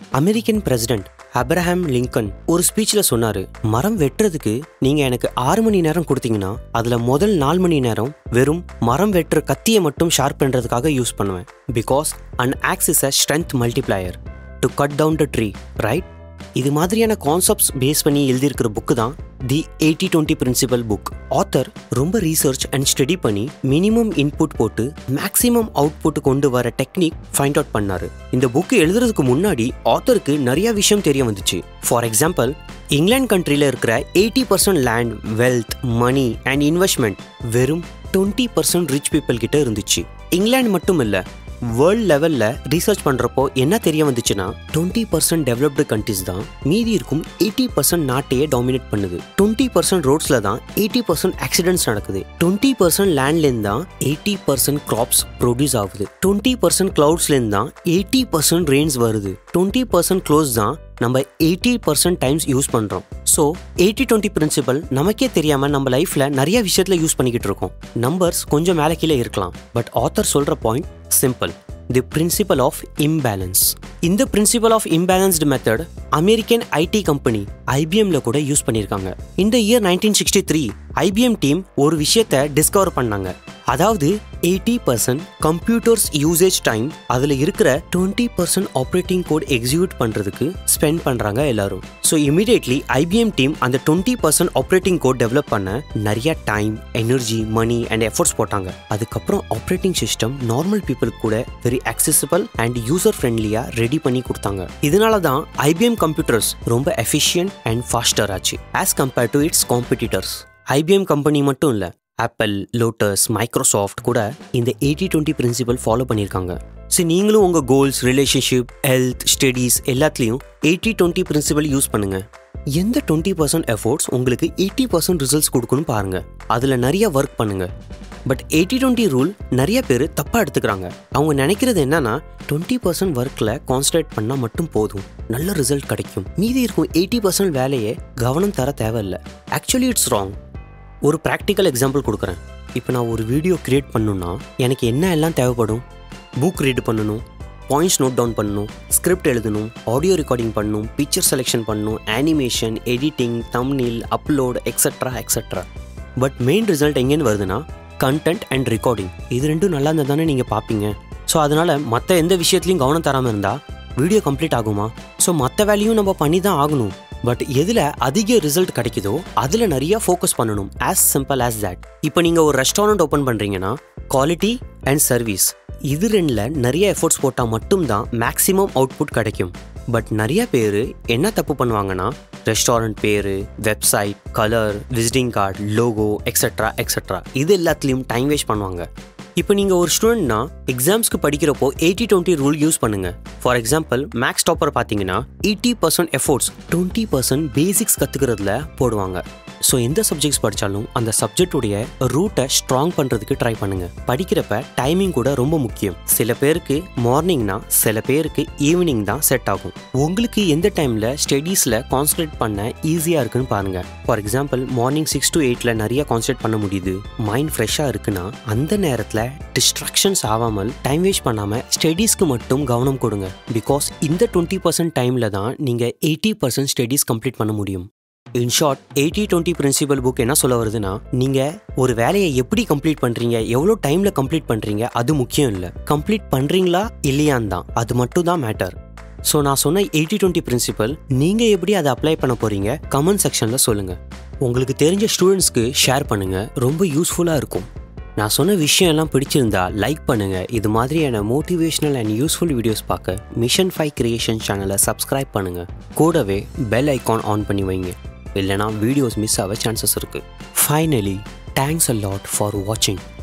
American president Abraham Lincoln ஒரு ஸ்பீச்சில் சொன்னார் மரம் வெட்டுறதுக்கு நீங்கள் எனக்கு ஆறு மணி நேரம் கொடுத்தீங்கன்னா அதில் முதல் நாலு மணி நேரம் வெறும் மரம் வெட்டுற கத்தியை மட்டும் ஷார்ப் பண்ணுறதுக்காக யூஸ் பண்ணுவேன் because an axe is a strength multiplier to cut down the tree right இது மாதிரியான கான்செப்ட்ஸ் பேஸ் பண்ணி எழுதியிருக்கிற புக்கு தான் the eighty twenty principle book author ரொம்ப ரீசர்ச் அண்ட் ஸ்டடி பண்ணி மினிமம் இன்புட் போட்டு மேக்ஸிமம் அவுட்புட் கொண்டு வர டெக்னிக் ஃபைண்ட் அவுட் பண்ணாரு இந்த புக்கு எழுதுறதுக்கு முன்னாடி ஆத்தருக்கு நிறைய விஷயம் தெரிய வந்துச்சு ஃபார் எக்ஸாம்பிள் இங்கிலாந்து கண்ட்ரியில் இருக்கிற eighty percent land wealth money and investment வெறும் டுவெண்ட்டி பர்சன்ட் ரிச் பீப்புள் கிட்ட இருந்துச்சு இங்கிலாந்து மட்டும் இல்லை வேர்ல்ட் லெவலில் ரீசர்ச் பண்ணுறப்போ என்ன தெரிய வந்துச்சுன்னா டுவெண்ட்டி பர்சன்ட் டெவலப்டு கண்ட்ரிஸ் தான் மீதி இருக்கும் எயிட்டி பர்சன்ட் நாட்டையே டாமினேட் பண்ணுது டுவெண்ட்டி பர்சன்ட் ரோட்ஸில் தான் எயிட்டி பர்சன்ட் ஆக்சிடென்ட்ஸ் நடக்குது டுவெண்ட்டி பர்சன்ட் லேண்ட்லேருந்து தான் எயிட்டி பர்சன்ட் கிராப்ஸ் ப்ரொடியூஸ் ஆகுது டுவெண்ட்டி பர்சன்ட் க்ளவுட்ஸ்லேருந்து தான் எயிட்டி பர்சன்ட் ரெயின்ஸ் வருது டுவெண்ட்டி பர்சன்ட் க்ளோஸ் தான் நம்ம எயிட்டி பர்சன்ட் டைம்ஸ் யூஸ் பண்ணுறோம் ஸோ எயிட்டி டுவெண்ட்டி பிரின்சிபல் நமக்கே தெரியாமல் நம்ம லைஃப்பில் நிறைய விஷயத்தில் யூஸ் பண்ணிக்கிட்டு இருக்கோம் நம்பர்ஸ் கொஞ்சம் மேலே கீழே இருக்கலாம் பட் ஆத்தர் சொல்கிற point simple the principle of imbalance இந்த principle of imbalanced method American IT company ஐபிஎம்ல கூட யூஸ் பண்ணியிருக்காங்க இந்த year nineteen sixty three IBM team ஒரு விஷயத்தை டிஸ்கவர் பண்ணாங்க அதாவது eighty percent computers usage time அதில் இருக்கிற twenty percent operating code execute பண்ணுறதுக்கு ஸ்பெண்ட் பண்ணுறாங்க எல்லாரும் ஸோ இமீடியட்லி ஐபிஎம் டீம் அந்த twenty percent operating code develop பண்ண நிறைய time energy money and efforts போட்டாங்க அதுக்கப்புறம் ஆப்ரேட்டிங் சிஸ்டம் நார்மல் பீப்புளுக்கு கூட வெரி அக்சசிபிள் அண்ட் யூசர் ஃப்ரெண்ட்லியாக ரெடி பண்ணி கொடுத்தாங்க இதனால தான் ஐபிஎம் கம்ப்யூட்டர்ஸ் ரொம்ப எஃபிஷியன்ட் அண்ட் ஃபாஸ்டர் ஆச்சு as compared to its competitors IBM company மட்டும் இல்லை ஆப்பிள் லோட்டஸ் மைக்ரோசாஃப்ட் கூட இந்த எயிட்டி டுவெண்ட்டி பிரின்சிபல் ஃபாலோ பண்ணியிருக்காங்க சரி நீங்களும் உங்கள் கோல்ஸ் ரிலேஷன்ஷிப் ஹெல்த் ஸ்டடீஸ் எல்லாத்துலேயும் எயிட்டி டுவெண்ட்டி பிரின்சிபல் யூஸ் பண்ணுங்க எந்த டுவெண்ட்டி பர்சன்ட் எஃபோர்ட்ஸ் உங்களுக்கு எயிட்டி பர்சன்ட் ரிசல்ட்ஸ் கொடுக்கணும் பாருங்க அதில் நிறைய ஒர்க் பண்ணுங்க பட் எயிட்டி டுவெண்ட்டி ரூல் நிறைய பேர் தப்பாக எடுத்துக்கிறாங்க அவங்க நினைக்கிறது என்னன்னா டுவெண்ட்டி பர்சன்ட் ஒர்க்கில் கான்சன்ட்ரேட் பண்ணால் மட்டும் போதும் நல்ல ரிசல்ட் கிடைக்கும் மீதி இருக்கும் எயிட்டி பர்சன்ட் வேலையை கவனம் தர தேவையில்லை ஆக்சுவலி இட்ஸ் ராங் ஒரு ப்ராக்டிக்கல் எக்ஸாம்பிள் கொடுக்குறேன் இப்போ நான் ஒரு வீடியோ க்ரியேட் பண்ணணும்னா எனக்கு என்ன எல்லாம் தேவைப்படும் புக் ரீட் பண்ணணும் பாயிண்ட்ஸ் நோட் டவுன் பண்ணணும் ஸ்கிரிப்ட் எழுதணும் ஆடியோ ரெக்கார்டிங் பண்ணணும் பிக்சர் செலெக்ஷன் பண்ணணும் animation editing thumbnail upload extra extra but main result எங்கேன்னு வருதுன்னா கண்டென்ட் அண்ட் ரெக்கார்டிங் இது ரெண்டும் நல்லா இருந்தால் தானே நீங்கள் பார்ப்பீங்க ஸோ அதனால் மற்ற எந்த விஷயத்துலையும் கவனம் தராமல் இருந்தால் வீடியோ கம்ப்ளீட் ஆகுமா ஸோ மற்ற வேலையும் நம்ம பண்ணி தான் ஆகணும் பட் எதில் அதிக ரிசல்ட் கிடைக்குதோ அதில் நிறைய ஃபோக்கஸ் பண்ணணும் ஆஸ் சிம்பிள் ஆஸ் தட் இப்போ நீங்கள் ஒரு ரெஸ்டாரண்ட் ஓப்பன் பண்ணுறீங்கன்னா குவாலிட்டி அண்ட் சர்வீஸ் இது ரெண்டில் நிறைய எஃபோர்ட்ஸ் போட்டால் மட்டும்தான் மேக்ஸிமம் அவுட்புட் கிடைக்கும் பட் நிறைய பேர் என்ன தப்பு பண்ணுவாங்கன்னா ரெஸ்டாரண்ட் பேர் website colour visiting card logo extra extra இது எல்லாத்துலேயும் டைம் வேஸ்ட் பண்ணுவாங்க இப்போ நீங்கள் ஒரு ஸ்டூடெண்ட்னா எக்ஸாம்ஸ்க்கு படிக்கிறப்போ எயிட்டி டுவெண்ட்டி ரூல் யூஸ் பண்ணுங்க ஃபார் எக்ஸாம்பிள் மேக்ஸ் டாப்பர் பார்த்தீங்கன்னா eighty percent efforts twenty percent basics கற்றுக்கிறதுல போடுவாங்க ஸோ எந்த சப்ஜெக்ட்ஸ் படித்தாலும் அந்த சப்ஜெக்டுடைய ரூட்டை ஸ்ட்ராங் பண்ணுறதுக்கு ட்ரை பண்ணுங்க படிக்கிறப்ப டைமிங் கூட ரொம்ப முக்கியம் சில பேருக்கு மார்னிங்னா சில பேருக்கு ஈவினிங் தான் செட் ஆகும் உங்களுக்கு எந்த டைமில் ஸ்டடீஸில் கான்சன்ட்ரேட் பண்ண ஈஸியாக இருக்குன்னு பாருங்க for example morning six to எயிட்டில் நிறைய கான்சன்ட்ரேட் பண்ண முடியுது மைண்ட் ஃப்ரெஷ்ஷாக இருக்குன்னா அந்த நேரத்தில் டிஸ்ட்ராக்ஷன்ஸ் ஆகாமல் டைம் வேஸ்ட் பண்ணாமல் ஸ்டடீஸ்க்கு மட்டும் கவனம் கொடுங்க பிகாஸ் இந்த டுவெண்ட்டி பர்சன்ட் டைமில் தான் நீங்கள் எயிட்டி பர்சன்ட் ஸ்டடீஸ் கம்ப்ளீட் பண்ண முடியும் in short eighty twenty principle book என்ன சொல்ல வருதுன்னா நீங்கள் ஒரு வேலையை எப்படி கம்ப்ளீட் பண்ணுறீங்க எவ்வளோ டைமில் கம்ப்ளீட் பண்ணுறீங்க அது முக்கியம் இல்லை கம்ப்ளீட் பண்ணுறீங்களா இல்லையான்னு தான் அது மட்டும் தான் மேட்டர் ஸோ நான் சொன்ன எயிட்டி டுவெண்ட்டி பிரின்சிபல் நீங்கள் எப்படி அதை அப்ளை பண்ண போகிறீங்க கமெண்ட் செக்ஷனில் சொல்லுங்கள் உங்களுக்கு தெரிஞ்ச ஸ்டூடெண்ட்ஸ்க்கு ஷேர் பண்ணுங்கள் ரொம்ப யூஸ்ஃபுல்லாக இருக்கும் நான் சொன்ன விஷயம் எல்லாம் பிடிச்சிருந்தா லைக் பண்ணுங்க இது மாதிரியான மோட்டிவேஷனல் அண்ட் யூஸ்ஃபுல் வீடியோஸ் பார்க்க மிஷன் ஃபைவ் கிரியேஷன் சேனலை சப்ஸ்கிரைப் பண்ணுங்க கூடவே பெல் ஐகான் ஆன் பண்ணி வைங்க இல்லைனா வீடியோஸ் மிஸ் ஆக சான்சஸ் இருக்கு finally thanks a lot for வாட்சிங்